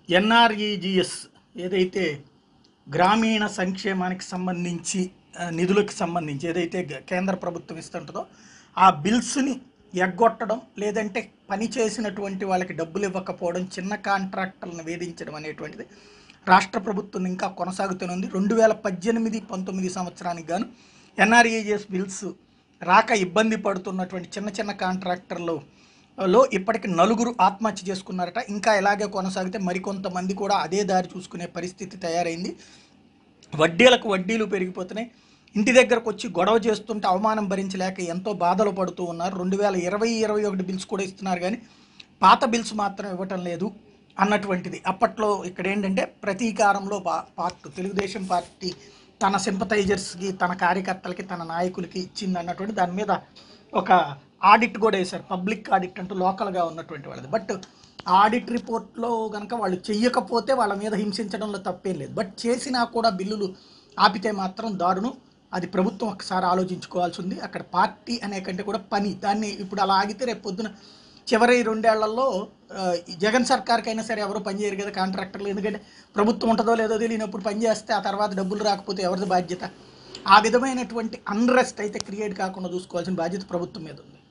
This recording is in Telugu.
ఎన్ఆర్ఈజిఎస్ ఏదైతే గ్రామీణ సంక్షేమానికి సంబంధించి ఆ, నిధులకు సంబంధించి ఏదైతే గ- కేంద్ర ప్రభుత్వం ఇస్తుంటుందో ఆ బిల్స్ని ఎగ్గొట్టడం లేదంటే పని చేసినటువంటి వాళ్ళకి డబ్బులు ఇవ్వకపోవడం చిన్న కాంట్రాక్టర్లను వేధించడం అనేటువంటిది రాష్ట్ర ప్రభుత్వం ఇంకా కొనసాగుతూనే ఉంది రెండు వేల పద్దెనిమిది పంతొమ్మిది సంవత్సరానికి గాను ఎన్ఆర్ఈజిఎస్ బిల్స్ రాక ఇబ్బంది పడుతున్నటువంటి చిన్న చిన్న కాంట్రాక్టర్లు లో ఇప్పటికి నలుగురు ఆత్మహత్య చేసుకున్నారట ఇంకా ఇలాగే కొనసాగితే మరికొంతమంది కూడా అదే దారి చూసుకునే పరిస్థితి తయారైంది వడ్డీలకు వడ్డీలు పెరిగిపోతున్నాయి ఇంటి దగ్గరకు వచ్చి గొడవ చేస్తుంటే అవమానం భరించలేక ఎంతో బాధలు పడుతూ ఉన్నారు రెండు వేల ఇరవై ఇరవై ఒకటి బిల్స్ కూడా ఇస్తున్నారు కానీ పాత బిల్స్ మాత్రం ఇవ్వటం లేదు అన్నటువంటిది అప్పట్లో ఇక్కడ ఏంటంటే ప్రతీకారంలో పా పార్ట్ తెలుగుదేశం పార్టీ తన సింపతైజర్స్కి తన కార్యకర్తలకి తన నాయకులకి ఇచ్చింది అన్నటువంటి దాని మీద ఒక ఆడిట్ కూడా వేశారు పబ్లిక్ ఆడిట్ అంటూ లోకల్గా ఉన్నటువంటి వాళ్ళది బట్ ఆడిట్ రిపోర్ట్లో కనుక వాళ్ళు చెయ్యకపోతే వాళ్ళ మీద హింసించడంలో తప్పేం లేదు బట్ చేసినా కూడా బిల్లులు ఆపితే మాత్రం దారుణం అది ప్రభుత్వం ఒకసారి ఆలోచించుకోవాల్సి ఉంది అక్కడ పార్టీ అనే కంటే కూడా పని దాన్ని ఇప్పుడు అలా ఆగితే రేపు పొద్దున చివరి రెండేళ్లలో ఆ, ఈ జగన్ సర్కార్కైనా సరే ఎవరు పనిచేయరు కదా కాంట్రాక్టర్లు ఎందుకంటే ప్రభుత్వం ఉంటుందో లేదో తెలియనప్పుడు పని చేస్తే ఆ తర్వాత డబ్బులు రాకపోతే ఎవరిది బాధ్యత ఆ విధమైనటువంటి అన్రెస్ట్ అయితే క్రియేట్ కాకుండా చూసుకోవాల్సిన బాధ్యత ప్రభుత్వం మీద ఉంది